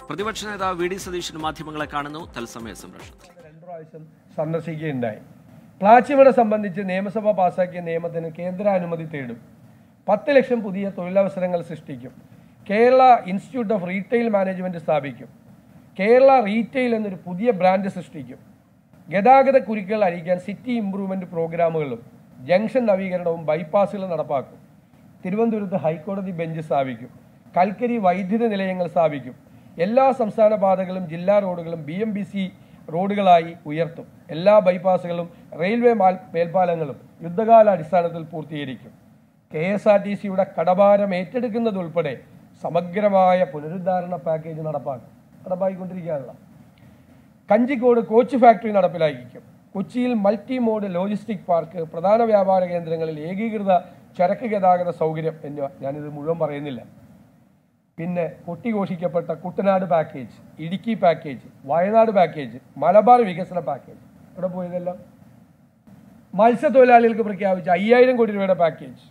പ്രതിപക്ഷ നേതാവ് V D Satheesan മാധ്യമങ്ങളെ കാണുന്നു തത്സമയ സംരക്ഷണത്തിൽ രണ്ടു പ്രാവശ്യം സന്ദർശിക്കുകയുണ്ടായി പ്ലാച്ചിമട സംബന്ധിച്ച് നിയമസഭ പാസാക്കിയ നിയമത്തിന് കേന്ദ്ര അനുമതി തേടും പത്ത് ലക്ഷം പുതിയ തൊഴിലവസരങ്ങൾ സൃഷ്ടിക്കും Kerala institute of retail management സ്ഥാപിക്കും കേരള റീറ്റെയിൽ എന്നൊരു പുതിയ ബ്രാൻഡ് സൃഷ്ടിക്കും ഗതാഗത കുരുക്കുകൾ അഴിക്കാൻ സിറ്റി ഇംപ്രൂവ്മെന്റ് പ്രോഗ്രാമുകളും ജംഗ്ഷൻ നവീകരണവും ബൈപ്പാസുകളും നടപ്പാക്കും തിരുവനന്തപുരത്ത് ഹൈക്കോടതി ബെഞ്ച് സ്ഥാപിക്കും കൽക്കരി വൈദ്യുത നിലയങ്ങൾ സ്ഥാപിക്കും എല്ലാ സംസ്ഥാന പാതകളും ജില്ലാ റോഡുകളും ബി എം ബി സി റോഡുകളായി ഉയർത്തും എല്ലാ ബൈപ്പാസുകളും റെയിൽവേ മാൽ മേൽപ്പാലങ്ങളും യുദ്ധകാല അടിസ്ഥാനത്തിൽ പൂർത്തീകരിക്കും കെ എസ് ആർ ടി സിയുടെ കടഭാരം ഏറ്റെടുക്കുന്നതുൾപ്പെടെ സമഗ്രമായ പുനരുദ്ധാരണ പാക്കേജ് നടപ്പാക്കും നടപ്പാക്കിക്കൊണ്ടിരിക്കുകയാണല്ലോ കഞ്ചിക്കോട് കോച്ച് ഫാക്ടറി നടപ്പിലാക്കിക്കും കൊച്ചിയിൽ മൾട്ടി മോഡ് ലോജിസ്റ്റിക് പാർക്ക് പ്രധാന വ്യാപാര കേന്ദ്രങ്ങളിൽ ഏകീകൃത ചരക്ക് ഗതാഗത സൗകര്യം എന്നിവ ഞാനിത് മുഴുവൻ പറയുന്നില്ല പിന്നെ കൊട്ടിഘോഷിക്കപ്പെട്ട Kuttanad package Idukki package Wayanad package Malabar വികസന പാക്കേജ് ഇവിടെ പോയതെല്ലാം മത്സ്യത്തൊഴിലാളികൾക്ക് പ്രഖ്യാപിച്ച അയ്യായിരം കോടി രൂപയുടെ പാക്കേജ്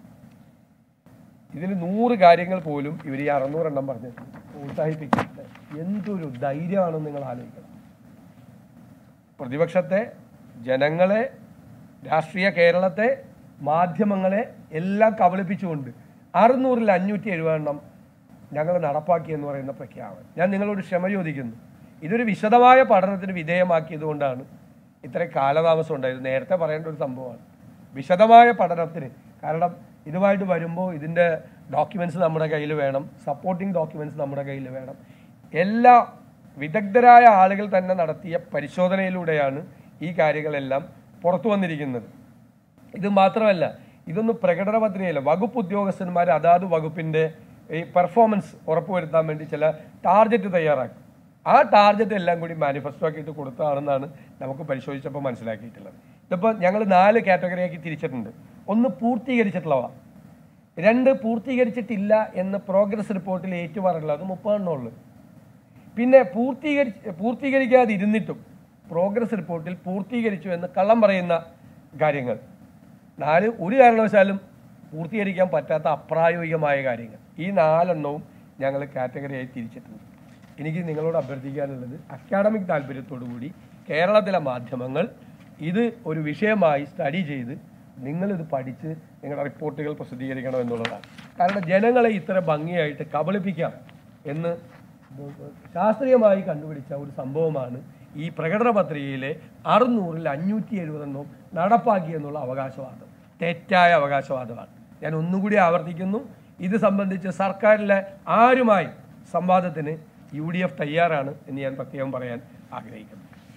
ഇതിൽ നൂറ് കാര്യങ്ങൾ പോലും ഇവർ ഈ അറുന്നൂറെണ്ണം പറഞ്ഞ് പ്രോത്സാഹിപ്പിക്കുന്നത് എന്തൊരു ധൈര്യമാണെന്ന് നിങ്ങൾ ആലോചിക്കണം പ്രതിപക്ഷത്തെ ജനങ്ങളെ രാഷ്ട്രീയ കേരളത്തെ മാധ്യമങ്ങളെ എല്ലാം കബളിപ്പിച്ചുകൊണ്ട് അറുന്നൂറിൽ അഞ്ഞൂറ്റി എഴുപതെണ്ണം ഞങ്ങൾ നടപ്പാക്കി എന്ന് പറയുന്ന പ്രഖ്യാപനം ഞാൻ നിങ്ങളോട് ക്ഷമ ചോദിക്കുന്നു ഇതൊരു വിശദമായ പഠനത്തിന് വിധേയമാക്കിയത് കൊണ്ടാണ് ഇത്ര കാലതാമസം ഉണ്ടായത് നേരത്തെ പറയേണ്ട ഒരു സംഭവമാണ് വിശദമായ പഠനത്തിന് കാരണം ഇതുമായിട്ട് വരുമ്പോൾ ഇതിൻ്റെ ഡോക്യുമെൻറ്റ്സ് നമ്മുടെ കയ്യിൽ വേണം സപ്പോർട്ടിംഗ് ഡോക്യുമെൻറ്റ്സ് നമ്മുടെ കയ്യിൽ വേണം എല്ലാ വിദഗ്ധരായ ആളുകൾ തന്നെ നടത്തിയ പരിശോധനയിലൂടെയാണ് ഈ കാര്യങ്ങളെല്ലാം പുറത്തു വന്നിരിക്കുന്നത് ഇത് മാത്രമല്ല ഇതൊന്നും പ്രകടന പത്രികയല്ല വകുപ്പ് ഉദ്യോഗസ്ഥന്മാർ അതാത് വകുപ്പിന്റെ ഈ പെർഫോമൻസ് ഉറപ്പുവരുത്താൻ വേണ്ടി ചില ടാർഗറ്റ് തയ്യാറാക്കും ആ ടാർഗറ്റ് എല്ലാം കൂടി മാനിഫെസ്റ്റോ ആക്കിയിട്ട് കൊടുത്തതാണെന്നാണ് നമുക്ക് പരിശോധിച്ചപ്പോൾ മനസ്സിലാക്കിയിട്ടുള്ളത് ഇതിപ്പോൾ ഞങ്ങൾ നാല് കാറ്റഗറിയാക്കി തിരിച്ചിട്ടുണ്ട് ഒന്ന് പൂർത്തീകരിച്ചിട്ടുള്ളവ രണ്ട് പൂർത്തീകരിച്ചിട്ടില്ല എന്ന് പ്രോഗ്രസ് റിപ്പോർട്ടിൽ ഏറ്റുപറയുള്ളത് അത് മുപ്പതെണ്ണമുള്ളൂ പിന്നെ പൂർത്തീകരിച്ച് പൂർത്തീകരിക്കാതെ ഇരുന്നിട്ടും പ്രോഗ്രസ് റിപ്പോർട്ടിൽ പൂർത്തീകരിച്ചു എന്ന് കള്ളം പറയുന്ന കാര്യങ്ങൾ നാല് ഒരു കാരണവശാലും പൂർത്തീകരിക്കാൻ പറ്റാത്ത അപ്രായോഗികമായ കാര്യങ്ങൾ ഈ നാലെണ്ണവും ഞങ്ങൾ കാറ്റഗറിയായി തിരിച്ചിട്ടുണ്ട് എനിക്ക് നിങ്ങളോട് അഭ്യർത്ഥിക്കാനുള്ളത് അക്കാഡമിക് താല്പര്യത്തോടു കൂടി കേരളത്തിലെ മാധ്യമങ്ങൾ ഇത് ഒരു വിഷയമായി സ്റ്റഡി ചെയ്ത് നിങ്ങളിത് പഠിച്ച് നിങ്ങളുടെ റിപ്പോർട്ടുകൾ പ്രസിദ്ധീകരിക്കണം എന്നുള്ളതാണ് കാരണം ജനങ്ങളെ ഇത്ര ഭംഗിയായിട്ട് കബളിപ്പിക്കാം എന്ന് ശാസ്ത്രീയമായി കണ്ടുപിടിച്ച ഒരു സംഭവമാണ് ഈ പ്രകടന പത്രികയിലെ അറുന്നൂറിൽ അഞ്ഞൂറ്റി എഴുപതെണ്ണവും നടപ്പാക്കി എന്നുള്ള അവകാശവാദം തെറ്റായ അവകാശവാദമാണ് ഞാൻ ഒന്നുകൂടി ആവർത്തിക്കുന്നു ഇത് സംബന്ധിച്ച് സർക്കാരിലെ ആരുമായി സംവാദത്തിന് യു ഡി എഫ് തയ്യാറാണ് എന്ന് ഞാൻ പ്രത്യേകം പറയാൻ ആഗ്രഹിക്കുന്നു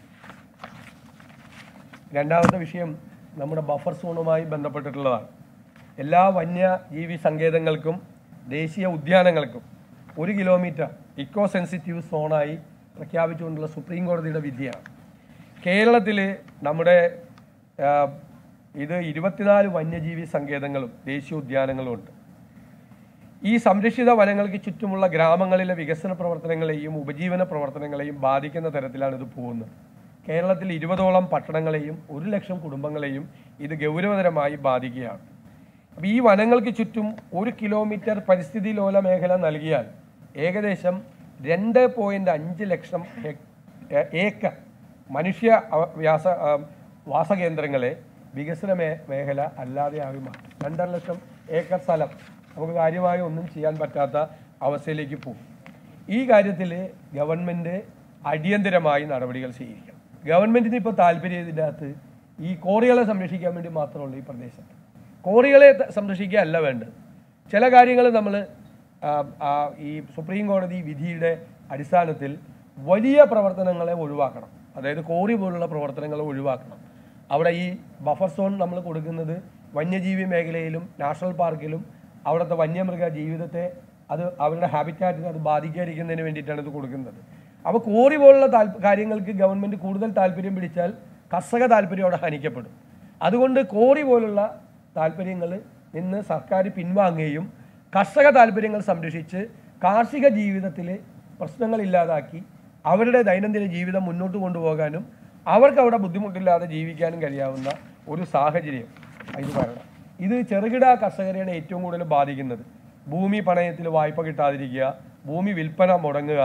രണ്ടാമത്തെ വിഷയം നമ്മുടെ ബഫർ സോണുമായി ബന്ധപ്പെട്ടിട്ടുള്ളതാണ് എല്ലാ വന്യജീവി സങ്കേതങ്ങൾക്കും ദേശീയ ഉദ്യാനങ്ങൾക്കും ഒരു കിലോമീറ്റർ ഇക്കോ സെൻസിറ്റീവ് സോണായി പ്രഖ്യാപിച്ചുകൊണ്ടുള്ള സുപ്രീം കോടതിയുടെ വിധിയാണ് കേരളത്തിൽ നമ്മുടെ ആ, ഇത് ഇരുപത്തിനാല് വന്യജീവി സങ്കേതങ്ങളും ദേശീയ ഉദ്യാനങ്ങളും ഉണ്ട് ഈ സംരക്ഷിത വനങ്ങൾക്ക് ചുറ്റുമുള്ള ഗ്രാമങ്ങളിലെ വികസന പ്രവർത്തനങ്ങളെയും ഉപജീവന പ്രവർത്തനങ്ങളെയും ബാധിക്കുന്ന തരത്തിലാണ് ഇത് പോകുന്നത് കേരളത്തിൽ ഇരുപതോളം പട്ടണങ്ങളെയും ഒരു ലക്ഷം കുടുംബങ്ങളെയും ഇത് ഗൗരവതരമായി ബാധിക്കുകയാണ് അപ്പോൾ ഈ വനങ്ങൾക്ക് ചുറ്റും ഒരു കിലോമീറ്റർ പരിസ്ഥിതി ലോല മേഖല നൽകിയാൽ ഏകദേശം രണ്ട് പോയിന്റ് അഞ്ച് ലക്ഷം ഹെക്- ഏ- ഏക്കർ മനുഷ്യ അവ- വ്യാസ ആ, വാസകേന്ദ്രങ്ങളെ വികസന മേ മേഖല അല്ലാതെയായി മാറ്റും രണ്ടര ലക്ഷം ഏക്കർ സ്ഥലം നമുക്ക് കാര്യമായി ഒന്നും ചെയ്യാൻ പറ്റാത്ത അവസ്ഥയിലേക്ക് പോകും ഈ കാര്യത്തിൽ ഗവൺമെൻറ് അടിയന്തരമായി നടപടികൾ സ്വീകരിക്കണം ഗവൺമെൻറ്റിന് ഇപ്പോൾ താല്പര്യം ഇതിൻ്റെ അകത്ത് ഈ കോറികളെ സംരക്ഷിക്കാൻ വേണ്ടി മാത്രമുള്ളൂ ഈ പ്രദേശത്ത് കോറികളെ ത- സംരക്ഷിക്കുക അല്ല വേണ്ടത് ചില കാര്യങ്ങൾ നമ്മൾ ഈ സുപ്രീം കോടതി വിധിയുടെ അടിസ്ഥാനത്തിൽ വലിയ പ്രവർത്തനങ്ങളെ ഒഴിവാക്കണം അതായത് കോറി പോലുള്ള പ്രവർത്തനങ്ങളെ ഒഴിവാക്കണം അവിടെ ഈ ബഫർ സോൺ നമ്മൾ കൊടുക്കുന്നത് വന്യജീവി മേഖലയിലും നാഷണൽ പാർക്കിലും അവിടുത്തെ വന്യമൃഗ ജീവിതത്തെ അത് അവരുടെ ഹാബിറ്റാറ്റിനെ അത് ബാധിക്കാതിരിക്കുന്നതിന് വേണ്ടിയിട്ടാണ് ഇത് കൊടുക്കുന്നത് അപ്പോൾ കോറി പോലുള്ള താല്പ കാര്യങ്ങൾക്ക് ഗവൺമെൻറ് കൂടുതൽ താല്പര്യം പിടിച്ചാൽ കർഷക താല്പര്യം അവിടെ ഹനിക്കപ്പെടും അതുകൊണ്ട് കോറി പോലുള്ള താല്പര്യങ്ങൾ നിന്ന് സർക്കാർ പിൻവാങ്ങുകയും കർഷക താല്പര്യങ്ങൾ സംരക്ഷിച്ച് കാർഷിക ജീവിതത്തിൽ പ്രശ്നങ്ങൾ ഇല്ലാതാക്കി അവരുടെ ദൈനംദിന ജീവിതം മുന്നോട്ട് കൊണ്ടുപോകാനും അവർക്ക് അവിടെ ബുദ്ധിമുട്ടില്ലാതെ ജീവിക്കാനും കഴിയാവുന്ന ഒരു സാഹചര്യം ഇത് വരണം ഇത് ചെറുകിട കർഷകരെയാണ് ഏറ്റവും കൂടുതൽ ബാധിക്കുന്നത് ഭൂമി പണയത്തിൽ വായ്പ കിട്ടാതിരിക്കുക ഭൂമി വിൽപ്പന മുടങ്ങുക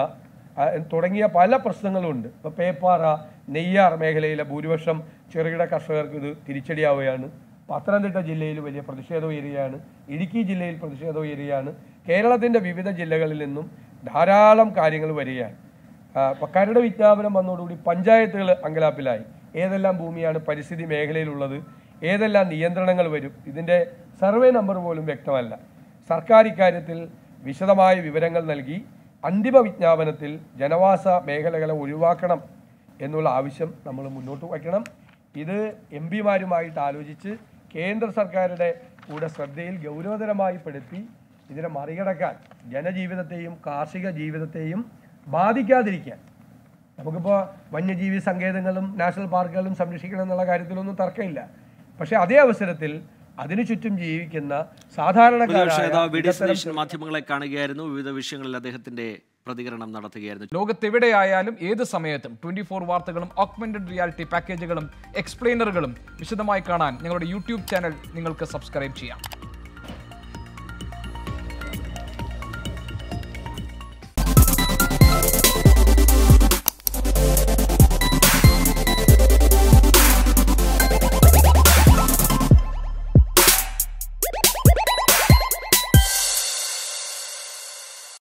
ആ, തുടങ്ങിയ പല പ്രശ്നങ്ങളുമുണ്ട് ഇപ്പോൾ പേപ്പാറ നെയ്യാർ മേഖലയിലെ ഭൂരിപക്ഷം ചെറുകിട കർഷകർക്ക് ഇത് തിരിച്ചടിയാവുകയാണ് പത്തനംതിട്ട ജില്ലയിൽ വലിയ പ്രതിഷേധം ഉയരുകയാണ് ഇടുക്കി ജില്ലയിൽ പ്രതിഷേധം ഉയരുകയാണ് കേരളത്തിൻ്റെ വിവിധ ജില്ലകളിൽ നിന്നും ധാരാളം കാര്യങ്ങൾ വരികയാണ് ആ, ഇപ്പൊ കരട് വിജ്ഞാപനം വന്നതോടുകൂടി പഞ്ചായത്തുകൾ അങ്കലാപ്പിലായി ഏതെല്ലാം ഭൂമിയാണ് പരിസ്ഥിതി മേഖലയിലുള്ളത് ഏതെല്ലാം നിയന്ത്രണങ്ങൾ വരും ഇതിൻ്റെ സർവേ നമ്പർ പോലും വ്യക്തമല്ല സർക്കാർ ഇക്കാര്യത്തിൽ വിശദമായ വിവരങ്ങൾ നൽകി അന്തിമ വിജ്ഞാപനത്തിൽ ജനവാസ മേഖലകളെ ഒഴിവാക്കണം എന്നുള്ള ആവശ്യം നമ്മൾ മുന്നോട്ട് വയ്ക്കണം ഇത് എം പിമാരുമായിട്ട് ആലോചിച്ച് കേന്ദ്ര സർക്കാരുടെ കൂടെ ശ്രദ്ധയിൽ ഗൗരവതരമായി പെടുത്തി ഇതിനെ മറികടക്കാൻ ജനജീവിതത്തെയും കാർഷിക ജീവിതത്തെയും ബാധിക്കാതിരിക്കാൻ നമുക്കിപ്പോൾ വന്യജീവി സങ്കേതങ്ങളും നാഷണൽ പാർക്കുകളും സംരക്ഷിക്കണം എന്നുള്ള കാര്യത്തിലൊന്നും തർക്കമില്ല പക്ഷേ അതേ അവസരത്തിൽ അതിനു ചുറ്റും ജീവിക്കുന്ന പ്രതിപക്ഷ നേതാവ് വി സാധാരണക്കാരായ ഡി ഇടത്തരം സതീശൻ മാധ്യമങ്ങളെ കാണുകയായിരുന്നു വിവിധ വിഷയങ്ങളിൽ അദ്ദേഹത്തിന്റെ പ്രതികരണം നടത്തുകയായിരുന്നു ലോകത്തെവിടെയായാലും ഏത് സമയത്തും ട്വന്റി ഫോർ വാർത്തകളും ഓഗ്മെന്റഡ് റിയാലിറ്റി പാക്കേജുകളും എക്സ്പ്ലെയിനറുകളും വിശദമായി കാണാൻ ഞങ്ങളുടെ യൂട്യൂബ് ചാനൽ നിങ്ങൾക്ക് സബ്സ്ക്രൈബ് ചെയ്യാം